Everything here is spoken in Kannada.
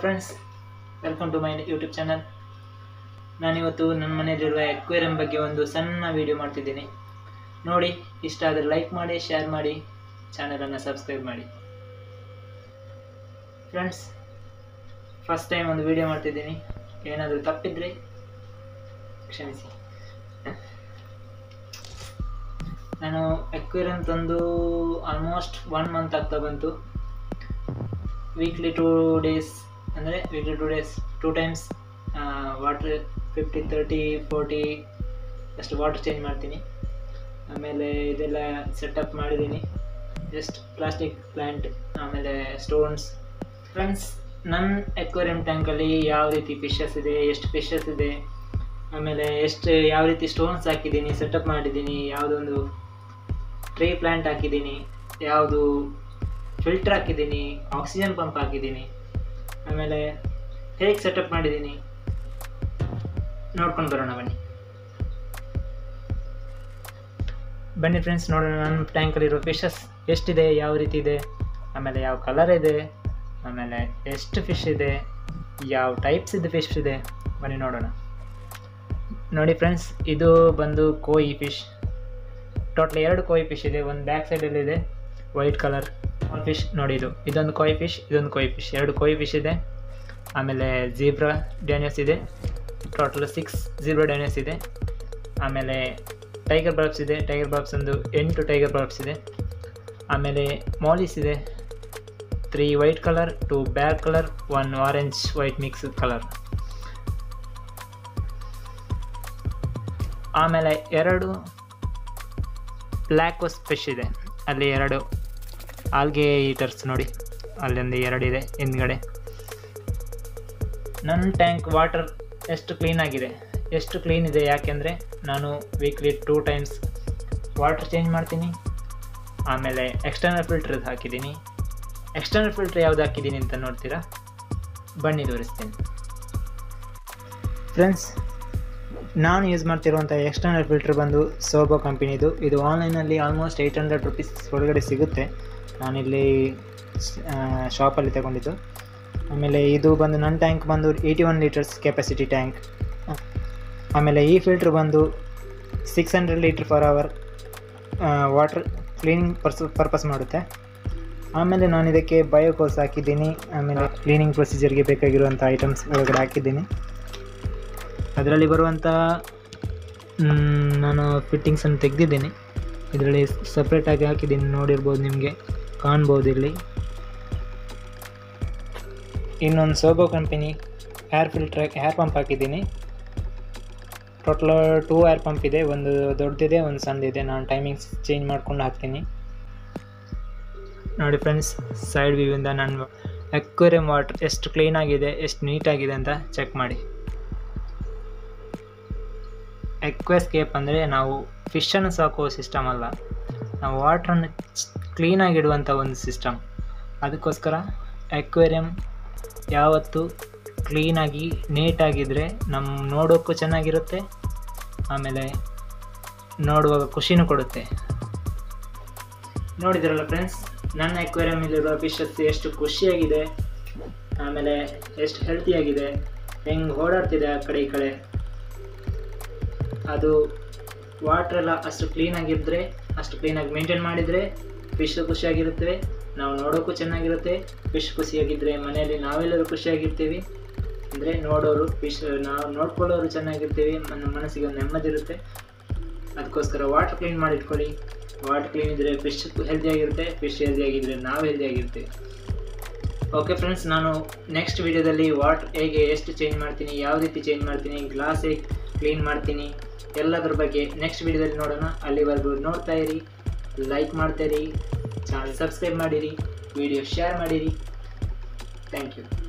friends welcome to my YouTube channel ನಾನಿವತ್ತು ನನ್ನ ಮನೆಯಲ್ಲಿರುವ ಎಕ್ವೇರಿಯಂ ಬಗ್ಗೆ ಒಂದು ಸಣ್ಣ ವಿಡಿಯೋ ಮಾಡ್ತಿದ್ದೀನಿ ನೋಡಿ ಇಷ್ಟ ಆದರೆ ಲೈಕ್ ಮಾಡಿ ಶೇರ್ ಮಾಡಿ ಚಾನಲನ್ನು ಸಬ್ಸ್ಕ್ರೈಬ್ ಮಾಡಿ ಫ್ರೆಂಡ್ಸ್ ಫಸ್ಟ್ ಟೈಮ್ ಒಂದು ವಿಡಿಯೋ ಮಾಡ್ತಿದ್ದೀನಿ ಏನಾದರೂ ತಪ್ಪಿದ್ರೆ ಕ್ಷಮಿಸಿ ನಾನು ಎಕ್ವೇರಿಯಂ ತಂದು ಆಲ್ಮೋಸ್ಟ್ ಒನ್ ಮಂತ್ ಆಗ್ತಾ ಬಂತು ವೀಕ್ಲಿ ಟೂ ಡೇಸ್ ಅಂದರೆ weekly two days two times water fifty thirty forty ಅಷ್ಟು ವಾಟರ್ ಚೇಂಜ್ ಮಾಡ್ತೀನಿ ಆಮೇಲೆ ಇದೆಲ್ಲ ಸೆಟಪ್ ಮಾಡಿದ್ದೀನಿ ಜಸ್ಟ್ ಪ್ಲಾಸ್ಟಿಕ್ ಪ್ಲ್ಯಾಂಟ್ ಆಮೇಲೆ ಸ್ಟೋನ್ಸ್ ಫ್ರೆಂಡ್ಸ್ ನನ್ನ ಎಕ್ವೇರಿಯಂ ಟ್ಯಾಂಕಲ್ಲಿ ಯಾವ ರೀತಿ ಫಿಶಸ್ ಇದೆ ಎಷ್ಟು ಫಿಶಸ್ ಇದೆ ಆಮೇಲೆ ಎಷ್ಟು ಯಾವ ರೀತಿ ಸ್ಟೋನ್ಸ್ ಹಾಕಿದ್ದೀನಿ ಸೆಟಪ್ ಮಾಡಿದ್ದೀನಿ ಯಾವುದೊಂದು ಟ್ರೀ ಪ್ಲ್ಯಾಂಟ್ ಹಾಕಿದ್ದೀನಿ ಯಾವುದು ಫಿಲ್ಟರ್ ಹಾಕಿದ್ದೀನಿ ಆಕ್ಸಿಜನ್ ಪಂಪ್ ಹಾಕಿದ್ದೀನಿ ಆಮೇಲೆ ಹೇಗೆ ಸೆಟಪ್ ಮಾಡಿದ್ದೀನಿ ನೋಡ್ಕೊಂಡು ಬರೋಣ ಬನ್ನಿ ಬನ್ನಿ ಫ್ರೆಂಡ್ಸ್ ನೋಡೋಣ ನನ್ನ ಟ್ಯಾಂಕಲ್ಲಿರೋ ಫಿಶಸ್ ಎಷ್ಟಿದೆ ಯಾವ ರೀತಿ ಇದೆ ಆಮೇಲೆ ಯಾವ ಕಲರ್ ಇದೆ ಆಮೇಲೆ ಎಷ್ಟು ಫಿಶ್ ಇದೆ ಯಾವ ಟೈಪ್ಸ್ ಇದೆ ಫಿಶ್ ಇದೆ ಬನ್ನಿ ನೋಡೋಣ ನೋಡಿ ಫ್ರೆಂಡ್ಸ್ ಇದು ಬಂದು ಕೋಯಿ ಫಿಶ್ ಟೋಟಲ್ ಎರಡು ಕೋಯಿ ಫಿಶ್ ಇದೆ ಒಂದು ಬ್ಯಾಕ್ ಸೈಡಲ್ಲಿ ಇದೆ ವೈಟ್ ಕಲರ್ ಒಂದು ಫಿಶ್ ನೋಡಿ ಇದು ಇದೊಂದು ಕೋಯಿ ಫಿಶ್ ಇದೊಂದು ಕೋಯಿ ಫಿಶ್ ಎರಡು ಕೋಯಿ ಫಿಶ್ ಇದೆ ಆಮೇಲೆ ಜೀಬ್ರಾ ಡ್ಯಾನಿಯಸ್ ಇದೆ ಟೋಟಲ್ ಸಿಕ್ಸ್ ಜೀಬ್ರಾ ಡ್ಯಾನಿಯಸ್ ಇದೆ ಆಮೇಲೆ ಟೈಗರ್ ಬಲ್ಬ್ಸ್ ಇದೆ ಟೈಗರ್ ಬಲ್ಬ್ಸ್ ಒಂದು ಎಂಟು ಟೈಗರ್ ಬಲ್ಬ್ಸ್ ಇದೆ ಆಮೇಲೆ ಮಾಲಿಸ್ ಇದೆ three white colour two black colour one orange white mix colour ಆಮೇಲೆ ಎರಡು ಬ್ಲ್ಯಾಕ್ ಫಿಶ್ ಇದೆ ಅಲ್ಲಿ ಎರಡು ಆಲ್ಗೆ ಈಟರ್ಸ್ ನೋಡಿ ಅಲ್ಲೊಂದು ಎರಡಿದೆ ಹಿಂದ್ಗಡೆ ನನ್ನ ಟ್ಯಾಂಕ್ ವಾಟರ್ ಎಷ್ಟು ಕ್ಲೀನ್ ಆಗಿದೆ ಎಷ್ಟು ಕ್ಲೀನ್ ಇದೆ ಯಾಕೆಂದರೆ ನಾನು weekly two times water change ಮಾಡ್ತೀನಿ ಆಮೇಲೆ ಎಕ್ಸ್ಟರ್ನಲ್ ಫಿಲ್ಟರ್ ಹಾಕಿದ್ದೀನಿ ಎಕ್ಸ್ಟರ್ನಲ್ ಫಿಲ್ಟರ್ ಯಾವ್ದು ಹಾಕಿದ್ದೀನಿ ಅಂತ ನೋಡ್ತೀರಾ ಬನ್ನಿ ತೋರಿಸ್ತೀನಿ ಫ್ರೆಂಡ್ಸ್ ನಾನು ಯೂಸ್ ಮಾಡ್ತಿರುವಂಥ ಎಕ್ಸ್ಟರ್ನಲ್ ಫಿಲ್ಟರ್ ಬಂದು ಸೋಬೋ ಕಂಪನಿದು ಇದು ಆನ್ಲೈನಲ್ಲಿ ಆಲ್ಮೋಸ್ಟ್ ಏಯ್ಟ್ ಹಂಡ್ರೆಡ್ ರುಪೀಸ್ ಒಳಗಡೆ ಸಿಗುತ್ತೆ ನಾನಿಲ್ಲಿ ಶಾಪಲ್ಲಿ ತಗೊಂಡಿದ್ದು ಆಮೇಲೆ ಇದು ಬಂದು ನನ್ನ ಟ್ಯಾಂಕ್ ಬಂದು eighty one litres capacity tank ಆಮೇಲೆ ಈ ಫಿಲ್ಟ್ರ್ ಬಂದು six hundred litre per hour water cleaning ಪರ್ಸ್ ಪರ್ಪಸ್ ಮಾಡುತ್ತೆ ಆಮೇಲೆ ನಾನು ಇದಕ್ಕೆ ಬಯೋಕೋಸ್ ಹಾಕಿದ್ದೀನಿ ಆಮೇಲೆ ಕ್ಲೀನಿಂಗ್ ಪ್ರೊಸೀಜರ್ಗೆ ಬೇಕಾಗಿರುವಂಥ ಐಟಮ್ಸ್ ಒಳಗಡೆ ಹಾಕಿದ್ದೀನಿ ಅದರಲ್ಲಿ ಬರುವಂಥ ನಾನು ಫಿಟ್ಟಿಂಗ್ಸನ್ನು ತೆಗೆದಿದ್ದೀನಿ ಇದರಲ್ಲಿ ಸಪ್ರೇಟಾಗಿ ಹಾಕಿದ್ದೀನಿ ನೋಡಿರ್ಬೋದು ನಿಮಗೆ ಕಾಣ್ಬೋದು ಇಲ್ಲಿ ಇನ್ನೊಂದು Sobo company air filter air pump ಹಾಕಿದ್ದೀನಿ ಟೋಟಲ್ ಟೂ ಏರ್ ಪಂಪ್ ಇದೆ ಒಂದು ದೊಡ್ಡದಿದೆ ಒಂದು ಸಣ್ಣದಿದೆ ನಾನು ಟೈಮಿಂಗ್ಸ್ ಚೇಂಜ್ ಮಾಡ್ಕೊಂಡು ಹಾಕ್ತೀನಿ ನೋಡಿ ಫ್ರೆಂಡ್ಸ್ ಸೈಡ್ ವ್ಯೂವಿಂದ ನಾನು ಎಕ್ವೇರಿಯಂ ವಾಟರ್ ಎಷ್ಟು ಕ್ಲೀನಾಗಿದೆ ಎಷ್ಟು ನೀಟಾಗಿದೆ ಅಂತ ಚೆಕ್ ಮಾಡಿ ಎಕ್ವೆಸ್ಕೇಪ್ ಅಂದರೆ ನಾವು ಫಿಶನ್ನು ಸಾಕುವ ಸಿಸ್ಟಮ್ ಅಲ್ಲ ನಾವು ವಾಟ್ರನ್ನು ಕ್ಲೀನಾಗಿಡುವಂಥ ಒಂದು ಸಿಸ್ಟಮ್ ಅದಕ್ಕೋಸ್ಕರ ಎಕ್ವೇರಿಯಂ ಯಾವತ್ತೂ ಕ್ಲೀನಾಗಿ ನೀಟಾಗಿದ್ದರೆ ನಮ್ಮ ನೋಡೋಕ್ಕೂ ಚೆನ್ನಾಗಿರುತ್ತೆ ಆಮೇಲೆ ನೋಡುವಾಗ ಖುಷಿನೂ ಕೊಡುತ್ತೆ ನೋಡಿದ್ರಲ್ಲ ಫ್ರೆಂಡ್ಸ್ ನನ್ನ ಎಕ್ವೇರಿಯಮಲ್ಲಿರುವ ಫಿಶಸ್ ಎಷ್ಟು ಖುಷಿಯಾಗಿದೆ ಆಮೇಲೆ ಎಷ್ಟು ಹೆಲ್ತಿಯಾಗಿದೆ ಹೆಂಗೆ ಓಡಾಡ್ತಿದೆ ಆ ಕಡೆ ಈ ಕಡೆ ಅದು ವಾಟ್ರ್ ಎಲ್ಲ ಅಷ್ಟು ಕ್ಲೀನಾಗಿದ್ದರೆ ಅಷ್ಟು ಕ್ಲೀನಾಗಿ ಮೇಂಟೈನ್ ಮಾಡಿದರೆ ಫಿಶ್ ಖುಷಿಯಾಗಿರುತ್ತವೆ ನಾವು ನೋಡೋಕ್ಕೂ ಚೆನ್ನಾಗಿರುತ್ತೆ ಫಿಶ್ ಖುಷಿಯಾಗಿದ್ದರೆ ಮನೆಯಲ್ಲಿ ನಾವೆಲ್ಲರೂ ಖುಷಿಯಾಗಿರ್ತೀವಿ ಅಂದರೆ ನೋಡೋರು ಫಿಶ್ ನಾವು ನೋಡ್ಕೊಳ್ಳೋರು ಚೆನ್ನಾಗಿರ್ತೀವಿ ನಮ್ಮ ಮನಸ್ಸಿಗೆ ಒಂದು ನೆಮ್ಮದಿ ಇರುತ್ತೆ ಅದಕ್ಕೋಸ್ಕರ ವಾಟರ್ ಕ್ಲೀನ್ ಮಾಡಿಟ್ಕೊಳ್ಳಿ ವಾಟರ್ ಕ್ಲೀನ್ ಇದ್ದರೆ ಫಿಶ್ ಹೆಲ್ದಿಯಾಗಿರುತ್ತೆ ಫಿಶ್ ಹೆಲ್ದಿಯಾಗಿದ್ದರೆ ನಾವು ಹೆಲ್ದಿಯಾಗಿರ್ತೀವಿ ಓಕೆ ಫ್ರೆಂಡ್ಸ್ ನಾನು ನೆಕ್ಸ್ಟ್ ವಿಡಿಯೋದಲ್ಲಿ ವಾಟರ್ ಹೇಗೆ ಎಷ್ಟು ಚೇಂಜ್ ಮಾಡ್ತೀನಿ ಯಾವ ರೀತಿ ಚೇಂಜ್ ಮಾಡ್ತೀನಿ ಗ್ಲಾಸ್ ಹೇಗೆ ಕ್ಲೀನ್ ಮಾಡ್ತೀನಿ ಎಲ್ಲದ್ರ ಬಗ್ಗೆ ನೆಕ್ಸ್ಟ್ ವಿಡಿಯೋದಲ್ಲಿ ನೋಡೋಣ ಅಲ್ಲಿವರೆಗೂ ನೋಡ್ತಾ ಇರಿ ಲೈಕ್ ಮಾಡ್ತಾ ಇರಿ ಚಾನಲ್ ಸಬ್ಸ್ಕ್ರೈಬ್ ಮಾಡಿರಿ ವಿಡಿಯೋ ಶೇರ್ ಮಾಡಿರಿ ಥ್ಯಾಂಕ್ ಯು